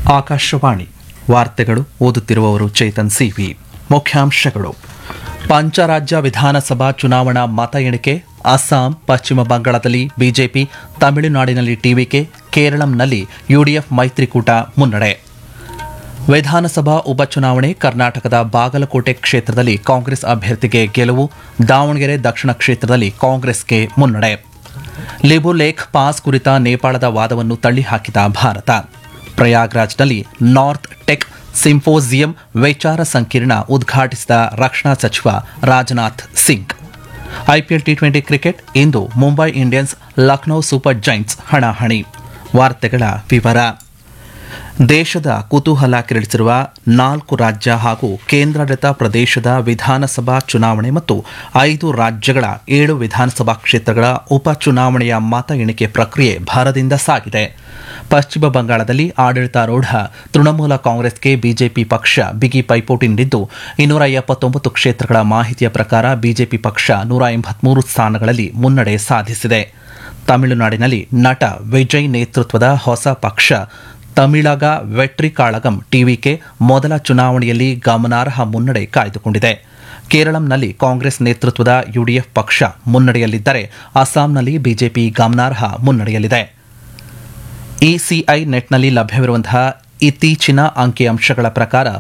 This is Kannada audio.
ಆಕಾಶವಾಣಿ ವಾರ್ತೆಗಳು ಓದುತ್ತಿರುವವರು ಚೇತನ್ ಸಿವಿ ಮುಖ್ಯಾಂಶಗಳು ಪಂಚರಾಜ್ಯ ವಿಧಾನಸಭಾ ಚುನಾವಣಾ ಮತ ಎಣಿಕೆ ಅಸ್ಸಾಂ ಪಶ್ಚಿಮ ಬಂಗಾಳದಲ್ಲಿ ಬಿಜೆಪಿ ತಮಿಳುನಾಡಿನಲ್ಲಿ ಟಿವಿಕೆ ಕೇರಳಂನಲ್ಲಿ ಯುಡಿಎಫ್ ಮೈತ್ರಿಕೂಟ ಮುನ್ನಡೆ ವಿಧಾನಸಭಾ ಉಪಚುನಾವಣೆ ಕರ್ನಾಟಕದ ಬಾಗಲಕೋಟೆ ಕ್ಷೇತ್ರದಲ್ಲಿ ಕಾಂಗ್ರೆಸ್ ಅಭ್ಯರ್ಥಿಗೆ ಗೆಲುವು ದಾವಣಗೆರೆ ದಕ್ಷಿಣ ಕ್ಷೇತ್ರದಲ್ಲಿ ಕಾಂಗ್ರೆಸ್ಗೆ ಮುನ್ನಡೆ ಲಿಬು ಲೇಖ್ ಪಾಸ್ ಕುರಿತ ನೇಪಾಳದ ವಾದವನ್ನು ತಳ್ಳಿಹಾಕಿದ ಭಾರತ ಪ್ರಯಾಗ್ರಾಜ್ನಲ್ಲಿ ನಾರ್ತ್ ಟೆಕ್ ಸಿಂಪೋಸಿಯಂ ವಿಚಾರ ಸಂಕಿರಣ ಉದ್ಘಾಟಿಸಿದ ರಕ್ಷಣಾ ಸಚಿವ Rajnath Singh IPL T twenty cricket ಇಂದು Mumbai Indians Lucknow super giants ಹಣಾಹಣಿ ವಾರ್ತೆಗಳ ವಿವರ ದೇಶದ ಕುತೂಹಲ ಕೆರಳಿಸಿರುವ ನಾಲ್ಕು ರಾಜ್ಯ ಹಾಗೂ ಕೇಂದ್ರಾಡಳಿತ ಪ್ರದೇಶದ ವಿಧಾನಸಭಾ ಚುನಾವಣೆ ಮತ್ತು ಐದು ರಾಜ್ಯಗಳ ಏಳು ವಿಧಾನಸಭಾ ಕ್ಷೇತ್ರಗಳ ಉಪಚುನಾವಣೆಯ ಮತ ಎಣಿಕೆ ಪ್ರಕ್ರಿಯೆ ಭರದಿಂದ ಸಾಗಿದೆ ಪಶ್ಚಿಮ ಬಂಗಾಳದಲ್ಲಿ ಆಡಳಿತಾರೂಢ ತೃಣಮೂಲ ಕಾಂಗ್ರೆಸ್ಗೆ ಬಿಜೆಪಿ ಪಕ್ಷ ಬಿಗಿ ಪೈಪೋಟಿ ನೀಡಿದ್ದು ಇನ್ನೂರ ಎಪ್ಪತ್ತೊಂಬತ್ತು ಕ್ಷೇತ್ರಗಳ ಮಾಹಿತಿಯ ಪ್ರಕಾರ ಬಿಜೆಪಿ ಪಕ್ಷ ನೂರ ಎಂಬತ್ಮೂರು ಸ್ಥಾನಗಳಲ್ಲಿ ಮುನ್ನಡೆ ಸಾಧಿಸಿದೆ ತಮಿಳುನಾಡಿನಲ್ಲಿ ನಟ ವಿಜಯ್ ನೇತೃತ್ವದ ಹೊಸ ಪಕ್ಷ ತಮಿಳಗ ವೆಟ್ರಿ ಕಾಳಗಂ ಟಿವಿಕೆ ಮೊದಲ ಚುನಾವಣೆಯಲ್ಲಿ ಗಮನಾರ್ಹ ಮುನ್ನಡೆ ಕಾಯ್ದುಕೊಂಡಿದೆ ಕೇರಳಂನಲ್ಲಿ ಕಾಂಗ್ರೆಸ್ ನೇತೃತ್ವದ ಯುಡಿಎಫ್ ಪಕ್ಷ ಮುನ್ನಡೆಯಲ್ಲಿದ್ದರೆ ಅಸ್ಸಾಂನಲ್ಲಿ ಬಿಜೆಪಿ ಗಮನಾರ್ಹ ಮುನ್ನಡೆಯಲ್ಲಿದೆ ಇಸಿಐ ನೆಟ್ನಲ್ಲಿ ಲಭ್ಯವಿರುವಂತಹ ಇತ್ತೀಚಿನ ಅಂಕಿಅಂಶಗಳ ಪ್ರಕಾರ